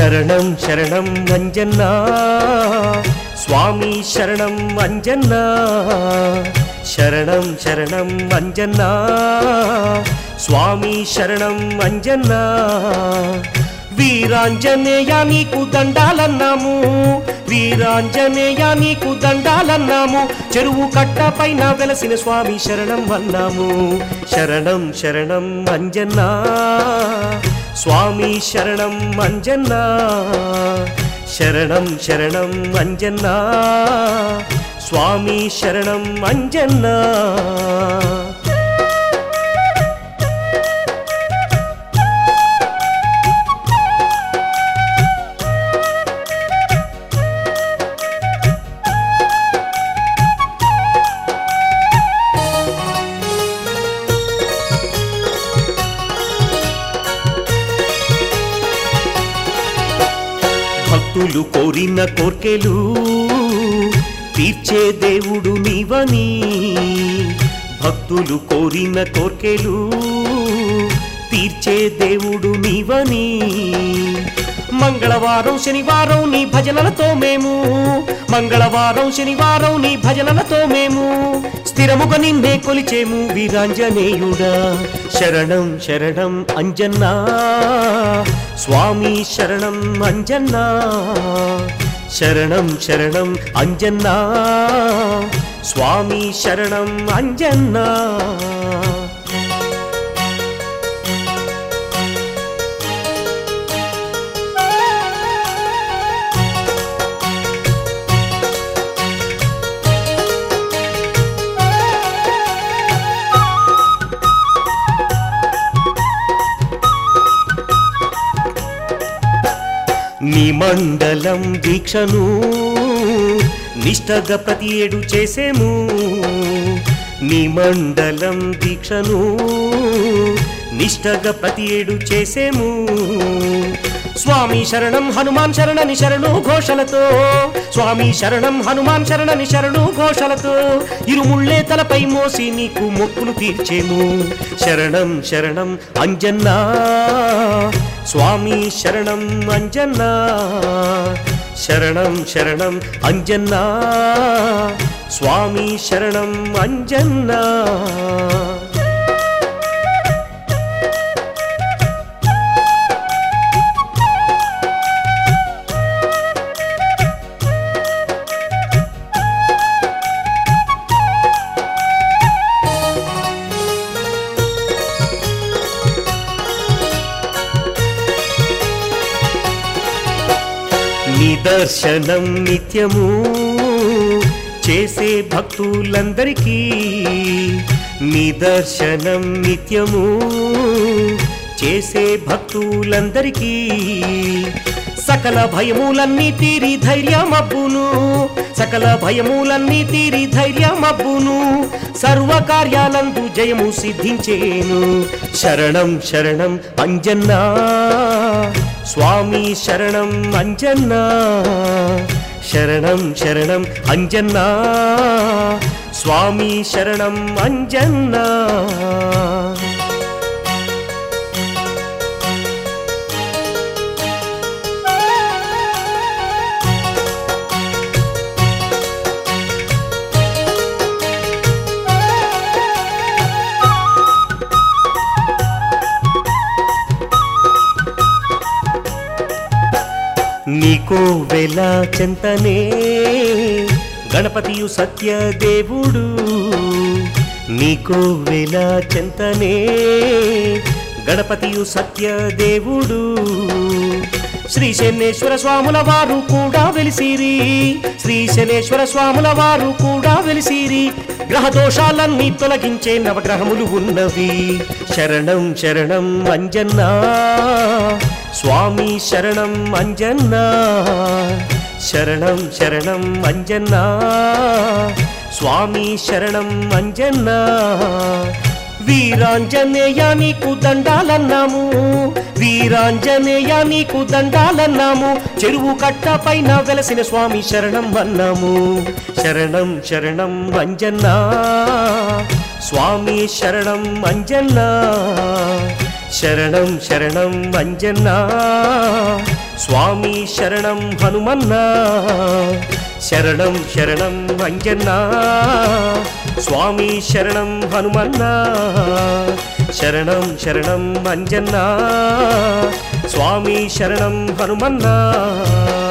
శరణం శరణం అంజన్నా స్వామి శరణం అంజన్నా శరణం శరణం అంజన్నా స్వామి శరణం అంజన్నా వీరాంజనేయ నీకు దండాలన్నాము వీరాంజనేయ నీకు దండాలన్నాము చెరువు కట్ట పైన వెలసిన స్వామి శరణం అన్నాము శరణం శరణం అంజన్నా స్వామి శరణం అంజన్నా శరణం శరణం అంజన్నా స్వామి శరణం అంజన్నా భక్తులు కోరిన కోర్కెలు తీర్చే దేవుడు నీవని భక్తులు కోరిన కోర్కెలు తీర్చే దేవుడు నీవని మంగళవారం శనివారం నీ భజనలతో మేము మంగళవారం శనివారం నీ భజనలతో మేము స్థిరముగా నిన్నే కొలిచేము వీరాంజనేయుడా శరణం శరణం అంజన్నా స్వామి శరణం అంజన్నా శరణం శరణం అంజన్నా స్వామి శరణం అంజన్నా నీ మండలం దీక్షను నిష్టగా ప్రతి ఏడు చేసేము నీ మండలం దీక్షను నిష్టగా ప్రతి ఏడు చేసేము స్వామి శరణం హనుమాన్ శరణని శరణు ఘోషలతో స్వామి శరణం హనుమాన్ శరణని శరణు ఘోషలతో ఇరుముళ్ళే తలపై మోసి నీకు మొక్కులు తీర్చేము శరణం శరణం అంజన్నా స్వామి శరణం అంజన్నా శరణం శరణం అంజన్నా స్వామి శరణం అంజన్నా నిదర్శనం నిత్యము చేసే భక్తులందరికీ నిదర్శనం నిత్యము చేసే భక్తులందరికీ సకల భయములన్నీ తీరి ధైర్యమబ్బును సకల భయములన్నీ తీరి ధైర్యమబ్బును సర్వ కార్యాలందు జయము సిద్ధించేను శరణం శరణం అంజన్నా స్వామి శరణం అంజన్నా శరణం శరణం అంజన్నా స్వామి శరణం అంజన్నా నీకో వెల చెంతనే గణపతియు సత్య దేవుడు నీకో వెల చెంతనే గణపతియు సత్య దేవుడు శ్రీ శనేశ్వర స్వాముల వారు కూడా వెలిసిరి శ్రీ శనేశ్వర స్వాముల వారు కూడా వెలిసిరి గ్రహ దోషాలన్నీ తొలగించే నవగ్రహములు ఉన్నవి శరణం శరణం అంజన్నా స్వామి శరణం అంజన్నా శరణం శరణం అంజన్నా స్వామి శరణం అంజన్నా వీరాంజనేయ నీకు దండాలన్నాము వీరాంజనేయ నీకు దండాలన్నాము చెరువు కట్ట పైన వెలసిన స్వామి శరణం అన్నాము శరణం శరణం అంజన్నా స్వామి శరణం అంజన్నా శరణం శరణం అంజన్నా స్వామి శరణం హనుమన్నా శరణం శరణం అంజన్నా స్వామి శరణం హనుమన్నా శరణం శరణం అంజన్నా స్వామి శరణం హనుమన్నా